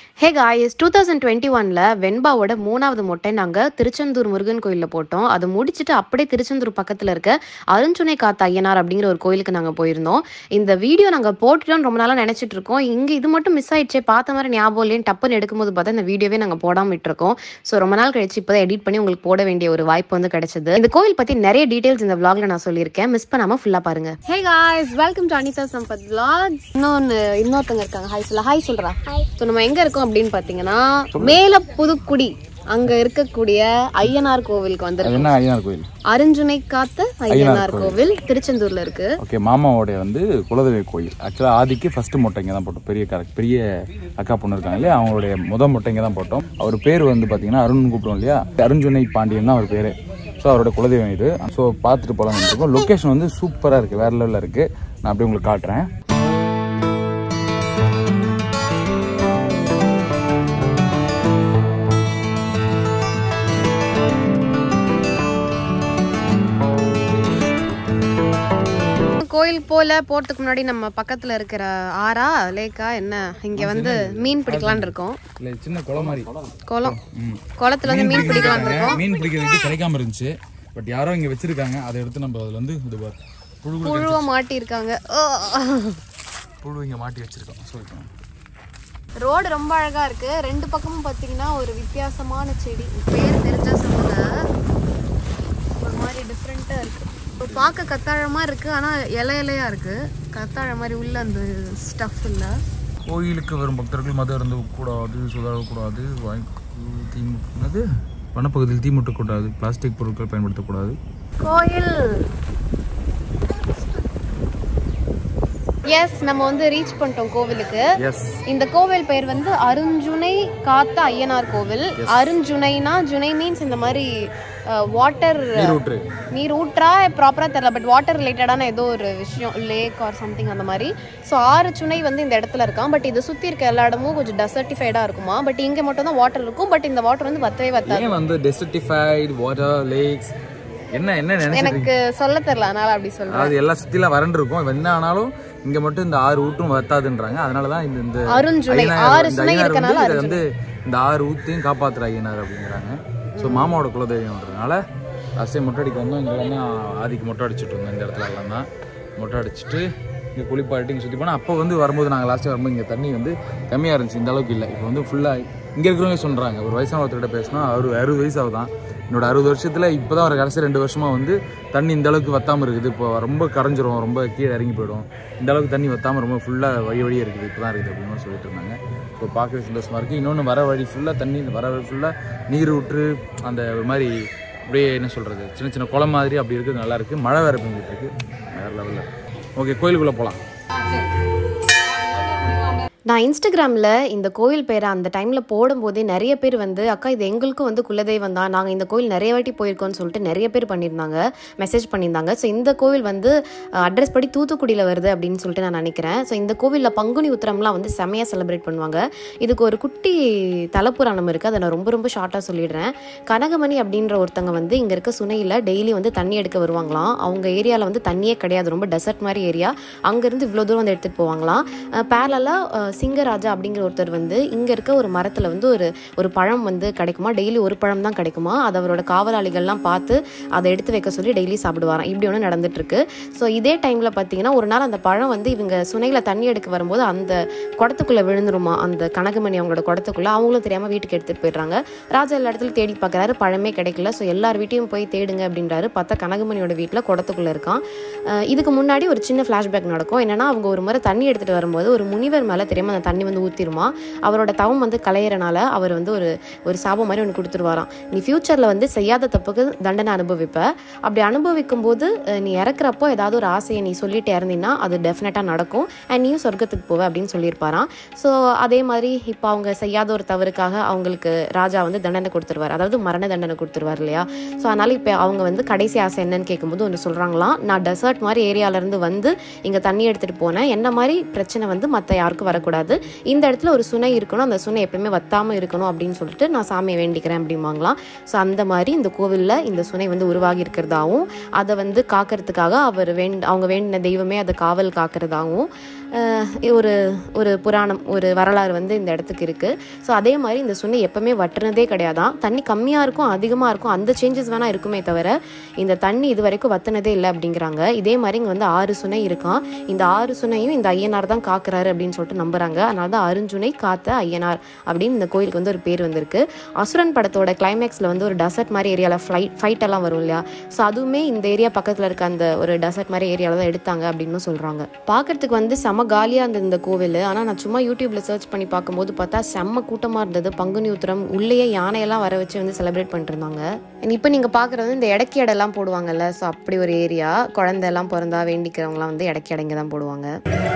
ஹே guys two thousand twenty ஒனில் வெண்பாவோட மூணாவது மொட்டை நாங்கள் திருச்செந்தூர் முருகன் கோயிலில் போட்டோம் அதை முடிச்சுட்டு அப்படியே திருச்செந்தூர் பக்கத்தில் இருக்க அருஞ்சுனை காத்த ஐயனார் அப்படிங்கிற ஒரு கோயிலுக்கு நாங்கள் போயிருந்தோம் இந்த வீடியோ நாங்கள் போட்டுட்டோம்னு ரொம்ப நாளாக நினச்சிட்டு இருக்கோம் இங்கே இது மட்டும் மிஸ் ஆயிடுச்சே பார்த்த மாதிரி ஞாபகம் இல்லைன்னு டப்புன்னு எடுக்கும்போது பார்த்தா இந்த வீடியோவே நாங்கள் போடாமல் விட்டுருக்கோம் ஸோ ரொம்ப நாள் கழிச்சு இப்போ எடிட் பண்ணி உங்களுக்கு போட வேண்டிய ஒரு வாய்ப்பு வந்து கிடைச்சது இந்த கோயில் பற்றி நிறைய டீட்டெயில்ஸ் இந்த vlogல நான் சொல்லியிருக்கேன் மிஸ் பண்ணாமல் ஃபுல்லாக பாருங்க hey guys welcome to Anitha Sampath vlog இன்னொன்று இன்னொருத்தங்க இருக்காங்க ஹாய் சொல்ல ஹாய் சொல்கிறா ஸோ நம்ம எங்கே இருக்கோம் அப்படின்னு பார்த்தீங்கன்னா மேல புதுக்குடி அங்க இருக்கக்கூடிய ஐயனார் கோவிலுக்கு வந்திருக்கோம் என்ன ஐயனார் கோயில் அருஞ்சுனை காத்த ஐயனார் கோவில் திருச்செந்தூர்ல இருக்கு ஓகே மாமாவோடைய வந்து குலதெய்வ கோயில் ஆக்சுவலாக ஆதிக்கு ஃபர்ஸ்ட் மொட்டை இங்கே தான் போட்டோம் பெரிய கரெக்ட் பெரிய அக்கா பொண்ணு இருக்காங்க இல்லையா அவங்களுடைய முத மொட்டை இங்கே தான் போட்டோம் அவர் பேர் வந்து பார்த்தீங்கன்னா அருண் கூப்பிடுவோம் இல்லையா அருஞ்சுனை பாண்டியன் தான் அவர் பேர் ஸோ அவரோட குலதெய்வம் இது ஸோ பார்த்துட்டு போகலாம் இருக்கோம் லொக்கேஷன் வந்து சூப்பராக இருக்குது வேற லெவலில் இருக்குது நான் அப்படியே உங்களுக்கு காட்டுறேன் கோயில் போல போறதுக்கு முன்னாடி நம்ம பக்கத்துல இருக்கிற ஆறா லேக்கா என்ன இங்க வந்து மீன் பிடிக்கலாம்னு இருக்கோம் இல்லை சின்ன குளம் மாதிரி குளம் குளத்துல வந்து மீன் பிடிக்கலாம்னு இருக்கோம் மீன் பிடிக்கிறதுக்கு கிடைக்காம இருந்துச்சு பட் யாரோ இங்கே வச்சிருக்காங்க அதை எடுத்து நம்ம அதில் வந்து இது பாரு புழு புழுவ மாட்டி இருக்காங்க புழு இங்கே மாட்டி வச்சிருக்கோம் சொல்லிட்டோம் ரோடு ரொம்ப அழகா இருக்கு ரெண்டு பக்கமும் பாத்தீங்கன்னா ஒரு வித்தியாசமான செடி பேர் தெரிஞ்சா சொல்லுங்க ஒரு மாதிரி டிஃப்ரெண்ட்டாக இருக்கு இப்போ பார்க்க கத்தாழமா இருக்கு ஆனா இலை இலையா இருக்கு கத்தாழ மாதிரி உள்ள அந்த ஸ்டஃப் இல்லை கோயிலுக்கு வரும் பக்தர்கள் மதம் இருந்து கூடாது சுதாரக்கூடாது வாய்க்கு தீமுட்டது வனப்பகுதியில் தீமுட்டக்கூடாது பிளாஸ்டிக் பொருட்கள் பயன்படுத்தக்கூடாது கோயில் எஸ் நம்ம வந்து ரீச் பண்ணிட்டோம் கோவிலுக்கு எஸ் இந்த கோவில் பேர் வந்து அருஞ்சுனை காத்த ஐயனார் கோவில் அருஞ்சுனைனா ஜுனை மீன்ஸ் இந்த மாதிரி வாட்டர் நீரூற்று நீர் ஊற்றா ப்ராப்பராக தெரியல பட் வாட்டர் ரிலேட்டடான ஏதோ ஒரு விஷயம் லேக் ஆர் சம்திங் அந்த மாதிரி ஸோ ஆறு சுனை வந்து இந்த இடத்துல இருக்கான் பட் இது சுற்றி இருக்க எல்லா இடமும் கொஞ்சம் டெசர்டிஃபைடாக இருக்குமா பட் இங்கே மட்டும் தான் வாட்டர் இருக்கும் பட் இந்த வாட்டர் வந்து வத்தவே வத்தாது ஏன் வந்து டெசர்டிஃபைடு வாட்டர் லேக்ஸ் என்ன என்ன நினைச்சிட்டு எனக்கு சொல்ல தெரியல அதனால அப்படி சொல்றேன் அதாவது எல்லா சுத்திலாம் வறண்டு இருக்கும் என்ன ஆனாலும் இங்க மட்டும் இந்த ஆறு ஊற்றும் வத்தாதுன்றாங்க அதனால தான் இந்த இந்த அருஞ்சுனை ஐயனார் ஆறு இந்த சுனை ஐயனார் இருக்கனால வந்து இதை வந்து இந்த ஆறு ஊத்தையும் காப்பாத்துற ஐயனார் அப்படிங்கிறாங்க ஸோ மாமாவோட குலதெய்வம்ன்றதுனால லாஸ்ட் டைம் மொட்டை அடிக்க வந்தோம் இங்கே எல்லாம் தான் ஆதிக்கு மொட்டை அடிச்சுட்டு இருந்தோம் இந்த இடத்துல எல்லாம் தான் மொட்டை அடிச்சுட்டு இங்கே குளிப்பாட்டி இங்கே சுற்றி போனால் அப்போ வந்து வரும்போது நாங்கள் லாஸ்ட்டு வரும்போது இங்கே தண்ணி வந்து கம்மியாக இருந்துச்சு இந்த அளவுக்கு இல்லை இப்போ வந்து ஃபுல்லாக இங்கே இருக்கிறவங்க சொல்கிறாங்க ஒரு வயசான ஒருத்தர்கிட்ட பேசினா அவர் அறுபது வயசு ஆகுதான் என்னோட அறுபது வருஷத்தில் இப்போ தான் ஒரு கடைசி ரெண்டு வருஷமாக வந்து தண்ணி இந்த அளவுக்கு வத்தாமல் இருக்குது இப்போ ரொம்ப கரைஞ்சிரும் ரொம்ப கீழே இறங்கி போயிடும் இந்த அளவுக்கு தண்ணி வத்தாமல் ரொம்ப ஃபுல்லாக வழி வழியே இருக்குது இப்போ தான் இருக்குது அப்படின்னு சொல்லிட்டு இருந்தாங்க இப்போ பார்க்கவே சந்தோஷமாக இருக்குது இன்னொன்று வர வழி ஃபுல்லாக தண்ணி வர வழி ஃபுல்லாக நீர் ஊற்று அந்த ஒரு மாதிரி அப்படியே என்ன சொல்கிறது சின்ன சின்ன குளம் மாதிரி அப்படி இருக்குது நல்லா இருக்குது மழை வேறு பெஞ்சிட்டு இருக்கு வேறு லெவலில் ஓகே கோயிலுக்குள்ளே போகலாம் நான் இன்ஸ்டாகிராமில் இந்த கோயில் பேரை அந்த டைமில் போடும்போதே நிறைய பேர் வந்து அக்கா இது எங்களுக்கும் வந்து குலதெய்வம் தான் நாங்கள் இந்த கோயில் நிறைய வாட்டி போயிருக்கோம்னு சொல்லிட்டு நிறைய பேர் பண்ணியிருந்தாங்க மெசேஜ் பண்ணியிருந்தாங்க ஸோ இந்த கோவில் வந்து அட்ரஸ் படி தூத்துக்குடியில் வருது அப்படின்னு சொல்லிட்டு நான் நினைக்கிறேன் ஸோ இந்த கோவிலில் பங்குனி உத்திரம்லாம் வந்து செமையாக செலிப்ரேட் பண்ணுவாங்க இதுக்கு ஒரு குட்டி தலப்புராணம் இருக்குது அதை நான் ரொம்ப ரொம்ப ஷார்ட்டாக சொல்லிடுறேன் கனகமணி அப்படின்ற ஒருத்தங்க வந்து இங்கே இருக்க சுனையில் டெய்லி வந்து தண்ணி எடுக்க வருவாங்களாம் அவங்க ஏரியாவில் வந்து தண்ணியே கிடையாது ரொம்ப டெசர்ட் மாதிரி ஏரியா அங்கேருந்து இவ்வளோ தூரம் வந்து எடுத்துகிட்டு போவாங்களாம் பேரலாக சிங்கராஜா அப்படிங்கிற ஒருத்தர் வந்து இங்கே இருக்க ஒரு மரத்தில் வந்து ஒரு ஒரு பழம் வந்து கிடைக்குமா டெய்லி ஒரு பழம் தான் கிடைக்குமா அதை அவரோட காவலாளிகள்லாம் பார்த்து அதை எடுத்து வைக்க சொல்லி டெய்லி சாப்பிடுவாராம் இப்படி ஒன்று நடந்துட்டுருக்கு ஸோ இதே டைமில் பார்த்தீங்கன்னா ஒரு நாள் அந்த பழம் வந்து இவங்க சுனையில் தண்ணி எடுக்க வரும்போது அந்த குடத்துக்குள்ளே விழுந்துருமா அந்த கனகமணி அவங்களோட குடத்துக்குள்ளே அவங்களும் தெரியாமல் வீட்டுக்கு எடுத்துகிட்டு போயிடுறாங்க ராஜா எல்லா இடத்துல தேடி பார்க்குறாரு பழமே கிடைக்கல ஸோ எல்லார் வீட்டையும் போய் தேடுங்க அப்படின்றாரு பார்த்தா கனகமணியோட வீட்டில் குடத்துக்குள்ளே இருக்கான் அஹ் இதுக்கு முன்னாடி ஒரு சின்ன ஃப்ளாஷ்பேக் நடக்கும் என்னன்னா அவங்க ஒரு முறை தண்ணி எடுத்துகிட்டு வரும்போது ஒரு முனிவர் மேலே தெரியாம அந்த தண்ணி வந்து ஊற்றிருமா அவரோட தவம் வந்து கலையிறனால அவர் வந்து ஒரு ஒரு சாபம் மாதிரி ஒன்று கொடுத்துருவாராம் நீ ஃப்யூச்சரில் வந்து செய்யாத தப்புக்கு தண்டனை அனுபவிப்ப அப்படி அனுபவிக்கும் போது அஹ், நீ இறக்குறப்போ ஏதாவது ஒரு ஆசையை நீ சொல்லிட்டு இறந்தீங்கன்னா அது டெஃபினட்டாக நடக்கும் அண்ட் நீயும் சொர்க்கத்துக்கு போவ அப்படின்னு சொல்லியிருப்பாராம் ஸோ அதே மாதிரி இப்போ அவங்க செய்யாத ஒரு தவறுக்காக அவங்களுக்கு ராஜா வந்து தண்டனை கொடுத்துருவார் அதாவது மரண தண்டனை கொடுத்துருவார் இல்லையா ஸோ அதனால் இப்போ அவங்க வந்து கடைசி ஆசை என்னன்னு கேட்கும்போது ஒன்று சொல்கிறாங்களாம் நான் டெசர்ட் மாதிரி ஏரியாவிலேருந்து வந்து இங்கே தண்ணி எடுத்துகிட்டு போனேன் என்ன மாதிரி பிரச்சனை வந்து மற்ற யாருக்கும் வரக்கூடாது இருக்கக்கூடாது இந்த இடத்துல ஒரு சுனை இருக்கணும் அந்த சுனை எப்பயுமே வத்தாமல் இருக்கணும் அப்படின்னு சொல்லிட்டு நான் சாமியை வேண்டிக்கிறேன் அப்படிம்பாங்களாம் ஸோ அந்த மாதிரி இந்த கோவிலில் இந்த சுனை வந்து உருவாகி இருக்கிறதாவும் அதை வந்து காக்கிறதுக்காக அவர் வேண்ட அவங்க வேண்டின தெய்வமே அதை காவல் காக்கிறதாகவும் அஹ், ஒரு ஒரு புராணம் ஒரு வரலாறு வந்து இந்த இடத்துக்கு இருக்குது ஸோ அதே மாதிரி இந்த சுனை எப்பவுமே வட்டுனதே கிடையாதான் தண்ணி கம்மியாக இருக்கும் அதிகமாக இருக்கும் அந்த சேஞ்சஸ் வேணால் இருக்குமே தவிர இந்த தண்ணி இது வரைக்கும் வத்துனதே இல்லை அப்படிங்கிறாங்க இதே மாதிரி இங்கே வந்து ஆறு சுனை இருக்கான் இந்த ஆறு சுனையும் இந்த ஐயனார் தான் காக்குறாரு அப்படின்னு சொல்லிட்டு நம்புறாங்க அதனால தான் அருஞ்சுனை காத்த ஐயனார் அப்படின்னு இந்த கோயிலுக்கு வந்து ஒரு பேர் வந்திருக்கு அசுரன் படத்தோட கிளைமேக்ஸில் வந்து ஒரு டெசர்ட் மாதிரி ஏரியாவில் ஃப்ளைட் ஃபைட் எல்லாம் வரும் இல்லையா ஸோ அதுவுமே இந்த ஏரியா பக்கத்தில் இருக்க அந்த ஒரு டெசர்ட் மாதிரி ஏரியாவில் தான் எடுத்தாங்க அப்படின்னு சொல்கிறாங்க பார்க்கறதுக்கு வந்து செம காலியாக இருந்தது இந்த கோவில் ஆனால் நான் சும்மா யூடியூப்பில் சர்ச் பண்ணி பார்க்கும்போது பார்த்தா செம்ம கூட்டமாக இருந்தது பங்குனி உத்திரம் உள்ளேயே யானையெல்லாம் வர வச்சு வந்து செலிப்ரேட் பண்ணிட்டு இருந்தாங்க இப்போ நீங்கள் பார்க்குறது இந்த இடக்கி எடைலாம் போடுவாங்கல்ல ஸோ அப்படி ஒரு ஏரியா குழந்தை எல்லாம் பிறந்தா வேண்டிக்கிறவங்களாம் வந்து இடக்கி எடைங்க தான் போடுவாங்க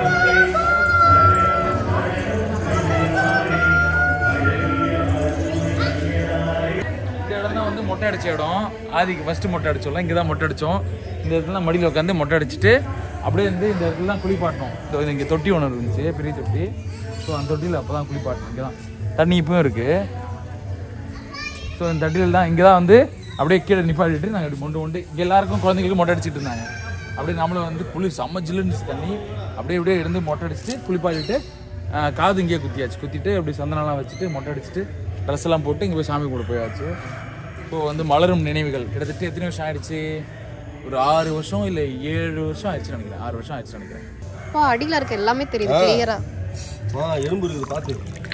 இந்த இடம் தான் வந்து மொட்டை அடிச்ச இடம் ஆதிக்கு ஃபர்ஸ்ட் மொட்டை அடிச்சோம்ல இங்கே தான் மொட்டை அடித்தோம் இந்த இடத்துல மடியில் உட்காந்து மொட்டை அடிச்சுட்டு அப்படியே வந்து இந்த இடத்துல தான் குளிப்பாட்டணும் இந்த இங்கே தொட்டி ஒன்று இருந்துச்சு பெரிய தொட்டி ஸோ அந்த தொட்டியில் அப்போ தான் குளிப்பாட்டணும் இங்கே தான் தண்ணி இப்பவும் இருக்குது ஸோ இந்த தட்டியில் தான் இங்கே தான் வந்து அப்படியே கீழே நிப்பாட்டிட்டு நாங்கள் இப்படி மொண்டு மொண்டு இங்கே எல்லாருக்கும் குழந்தைங்களுக்கு மொட்டை அடிச்சிட்டு இருந்தாங்க அப்படியே நம்மளும் வந்து குளி செம்ம ஜில்லுன்னு தண்ணி அப்படியே அப்படியே இருந்து மொட்டை அடிச்சுட்டு குளிப்பாட்டிட்டு ஆஹ், காது இங்கேயே குத்தியாச்சு குத்திட்டு அப்படி சந்தனம்லாம் வச்சுட்டு மொட்டை அடிச்சுட்டு ட்ரெஸ் எல்லாம் போட்டு இங்கே போய் சாமி கூட போயாச்சு இப்போ வந்து மலரும் நினைவுகள் கிட்டத்தட்ட எத்தனை வருஷம் ஆயிடுச்சு ஒரு ஆறு வருஷம் இல்லை ஏழு வருஷம் ஆயிடுச்சு நினைக்கிறேன் ஆறு வருஷம் ஆயிடுச்சு நினைக்கிறேன் அப்பா அடியில் இருக்க எல்லாமே தெரியுது கிளியரா ஆ எறும்பு இருக்குது பார்த்து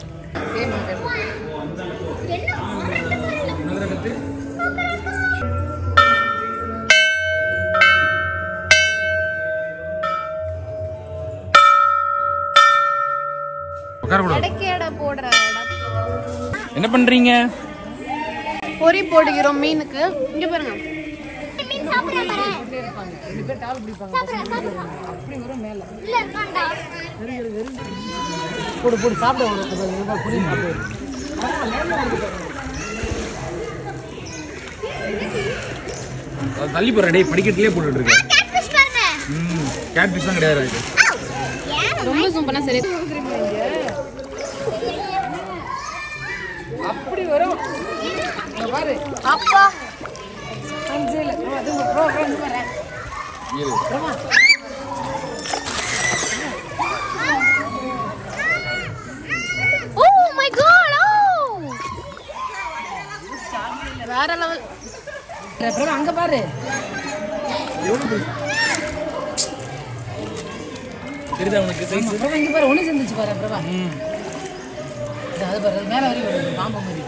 இன்னொரு கத்து உட்காரக்கூடாது இடக்கேடை போடுற இடம் என்ன பண்றீங்க பொறி போடுகிறோம் மீனுக்கு இங்க பாருங்க போடு போடு சாப்பிட உனக்கு புரிய சாப்பிடு அது தள்ளி போற டேய் படிக்கட்டிலே போட்டுட்டு இருக்கு ம் கேட் ஃபிஷ் தான் கிடையாது இது ரொம்ப ஜூம் பண்ணா சரி அப்படி வரும் இங்க பாரு அப்பா அஞ்சல் அது ப்ரோ ப்ரோ இங்க பாரு இரு. ஓ மை காட் ஓ வேற லெவல் ப்ரோ அங்க பாரு தெரியுதா உனக்கு சைஸ் ப்ரோ இங்க பாரு ஒண்ணு செஞ்சுச்சு பாரு ப்ரோ அது பாரு அது மேல வரைக்கும் வருது பாம்பு மாதிரி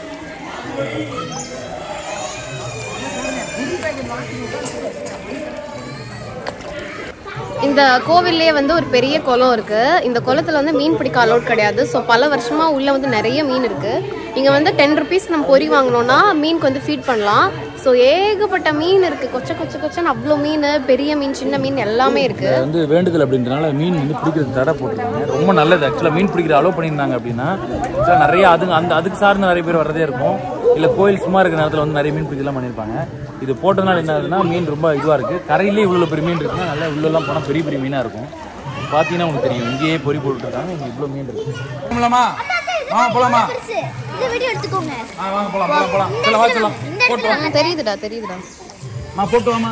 இந்த கோவில்லே வந்து ஒரு பெரிய குளம் இருக்கு இந்த குளத்துல வந்து மீன் பிடிக்க அலோட் கிடையாது ஸோ பல வருஷமா உள்ள வந்து நிறைய மீன் இருக்கு இங்க வந்து டென் ருபீஸ் நம்ம பொறி வாங்கினோம்னா மீனுக்கு வந்து ஃபீட் பண்ணலாம் ஸோ ஏகப்பட்ட மீன் இருக்கு கொச்ச கொச்ச கொச்சன்னு அவ்வளோ மீன் பெரிய மீன் சின்ன மீன் எல்லாமே இருக்கு இது வந்து வேண்டுதல் அப்படின்றனால மீன் வந்து பிடிக்கிறது தடை போட்டிருக்காங்க ரொம்ப நல்லது ஆக்சுவலாக மீன் பிடிக்கிற அலோவ் பண்ணியிருந்தாங்க அப்படின்னா actually நிறைய அதுங்க அந்த அதுக்கு சார்ந்து நிறைய பேர் வரதே இருக்கும் இல்லை கோயில் சும்மா இருக்கிற நேரத்தில் வந்து நிறைய மீன் பிடிக்கலாம் பண்ணியிருப்பாங்க இது போட்டதுனால என்ன ஆகுதுன்னா மீன் ரொம்ப இதுவாக இருக்குது கரையிலே இவ்வளோ பெரிய மீன் இருக்குன்னா நல்லா உள்ளெல்லாம் போனால் பெரிய பெரிய மீனாக இருக்கும் பார்த்தீங்கன்னா உங்களுக்கு தெரியும் இங்கேயே பொறி போட்டுருக்காங்க இங்கே இவ்வளோ மீன் இருக்கு போகலாமா வாங்க போகலாமா இந்த வீடியோ எடுத்துக்கோங்க ஆ வாங்க போகலாம் போகலாம் போகலாம் சொல்ல வா சொல்லலாம் போட்டு வா தெரியுதுடா தெரியுதுடா மா போட்டு வாமா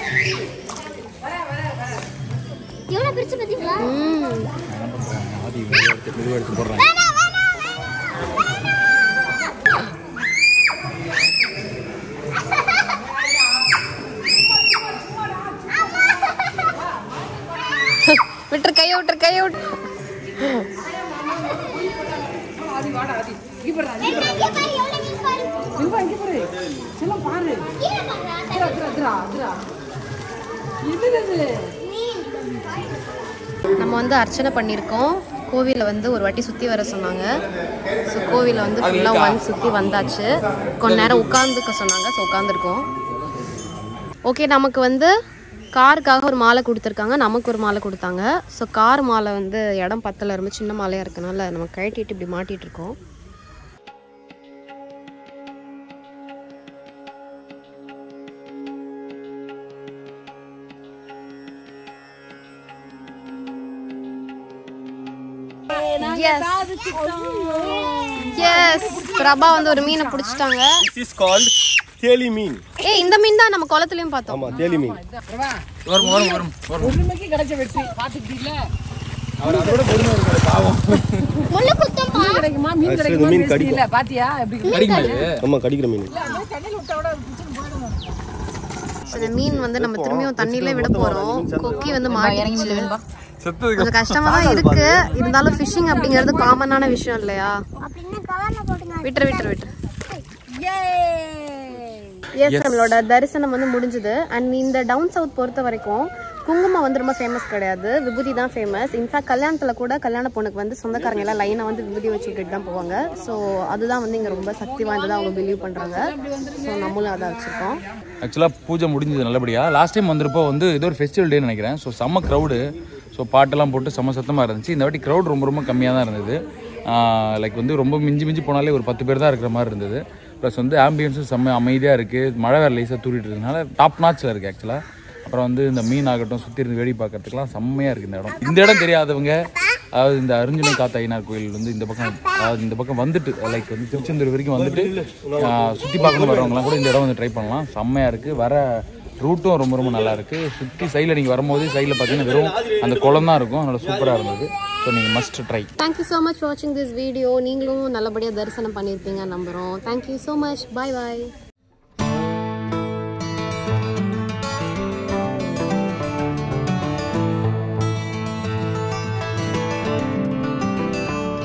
எவ்வளவு பெருசு பாத்தீங்களா ஆதி மெதுவாக எடுத்து மெதுவாக எடுத்து போடுறாங்க விட்டுரு கையை விட்டுரு கையை விட்டு ஆதி வாடா ஆதி இங்க பாரு ஆதி இங்க பாரு எவ்வளவு மீன் பாரு இங்க பாரு இங்க பாரு செல்லம் பாரு கீழே பாருடா அதுரா அதுரா அதுரா இது இது மீன் நம்ம வந்து அர்ச்சனை பண்ணியிருக்கோம் கோவிலை வந்து ஒரு வாட்டி சுற்றி வர சொன்னாங்க ஸோ கோவிலை வந்து ஃபுல்லாக ஒன் சுற்றி வந்தாச்சு கொஞ்ச நேரம் உட்காந்துக்க சொன்னாங்க ஸோ உட்காந்துருக்கோம் ஓகே நமக்கு வந்து காருக்காக ஒரு மாலை கொடுத்துருக்காங்க நமக்கு ஒரு மாலை கொடுத்தாங்க ஸோ கார் மாலை வந்து இடம் பத்தல ரொம்ப சின்ன மாலையாக இருக்கனால நம்ம கழட்டிட்டு இப்படி மாட்டிட்டு இருக்கோம் எஸ் பிரபா வந்து ஒரு மீனை பிடிச்சிட்டாங்க திஸ் இஸ் கால்ட் தேலி மீன் ஏய் இந்த மீன் தான் நம்ம குளத்துலயும் பார்த்தோம் ஆமா தேலி மீன் பிரபா வரும் வரும் வரும் வரும் பொறுமைக்கு கிடைச்ச வெற்றி பாத்துக்கிட்டீங்களா அவர் அதோட பொறுமை இருக்காது பாவம் முள்ளு குத்தம்பா மீன் கிடைக்குமா மீன் Actually, கிடைக்குமா இந்த மீன் கடிக்கும். இல்ல பாத்தியா எப்படி கடிக்குமா இது ஆமா கடிக்கிற மீன் தண்ணியில் விட்டா கூட பிடிச்சிட்டு போயிடும் இந்த மீன் வந்து நம்ம திரும்பியும் தண்ணியிலே விட போறோம் கொக்கி வந்து மாட்டிடுச்சு செத்ததுக்கு கொஞ்சம் கஷ்டமா தான் இருக்கு இருந்தாலும் ஃபிஷிங் அப்படிங்கிறது காமனான விஷயம் இல்லையா அப்படின்னு கவர்ல போட்டுங்க விட்டுரு விட்டுரு விட்டுரு எஸ் நம்மளோட தரிசனம் வந்து முடிஞ்சுது அண்ட் இந்த டவுன் சவுத் பொறுத்த வரைக்கும் குங்குமம் வந்து ரொம்ப ஃபேமஸ் கிடையாது விபூதி தான் ஃபேமஸ் இன்ஃபேக்ட் கல்யாணத்தில் கூட கல்யாண பொண்ணுக்கு வந்து சொந்தக்காரங்க எல்லாம் லைனை வந்து விபூதி வச்சு விட்டுட்டு தான் போவாங்க ஸோ அதுதான் வந்து இங்கே ரொம்ப சக்தி வாய்ந்ததாக அவங்க பிலீவ் பண்ணுறாங்க ஸோ நம்மளும் அதான் வச்சுருக்கோம் ஆக்சுவலாக பூஜை முடிஞ்சது நல்லபடியாக லாஸ்ட் டைம் வந்திருப்போ வந்து ஏதோ ஒரு ஃபெஸ்டிவல் டேன்னு நினைக்கிறேன் ஸோ செம்ம க்ரௌடு ஸோ பாட்டெல்லாம் போட்டு செம்ம சத்தமாக இருந்துச்சு இந்த வாட்டி க்ரௌட் ரொம்ப ரொம்ப கம்மியாக தான் இருந்தது லைக் வந்து ரொம்ப மிஞ்சி மிஞ்சி போனாலே ஒரு பத்து பேர் தான் இருக்கிற மாதிரி இருந்தது ப்ளஸ் வந்து ஆம்பியன்ஸும் செம்ம அமைதியாக இருக்குது மழை வேறு லேசாக தூரிட்டு இருக்கனால டாப் நாச்சில் இருக்குது ஆக்சுவலாக அப்புறம் வந்து இந்த மீன் ஆகட்டும் சுற்றி இருந்து வேடி பார்க்கறதுக்குலாம் செம்மையாக இருக்குது இந்த இடம் இந்த இடம் தெரியாதவங்க அதாவது இந்த அருஞ்சுனை காத்த ஐயனார் கோயில் வந்து இந்த பக்கம் அதாவது இந்த பக்கம் வந்துட்டு லைக் வந்து திருச்செந்தூர் வரைக்கும் வந்துட்டு சுற்றி பார்க்கணும் வரவங்கலாம் கூட இந்த இடம் வந்து ட்ரை பண்ணலாம் செம்மையாக இருக்குது வர ரூட்டும் ரொம்ப ரொம்ப நல்லா இருக்குது சுற்றி சைடில் நீங்கள் வரும்போது சைடில் பார்த்தீங்கன்னா வெறும் அந்த குளம் தான் இருக்கும் அதனால சூப்பராக இருந்தது ஸோ நீங்கள் must try thank you so much வாட்சிங் திஸ் வீடியோ நீங்களும் நல்லபடியாக தரிசனம் பண்ணியிருப்பீங்க நம்புகிறோம் தேங்க்யூ ஸோ மச் பாய் பாய்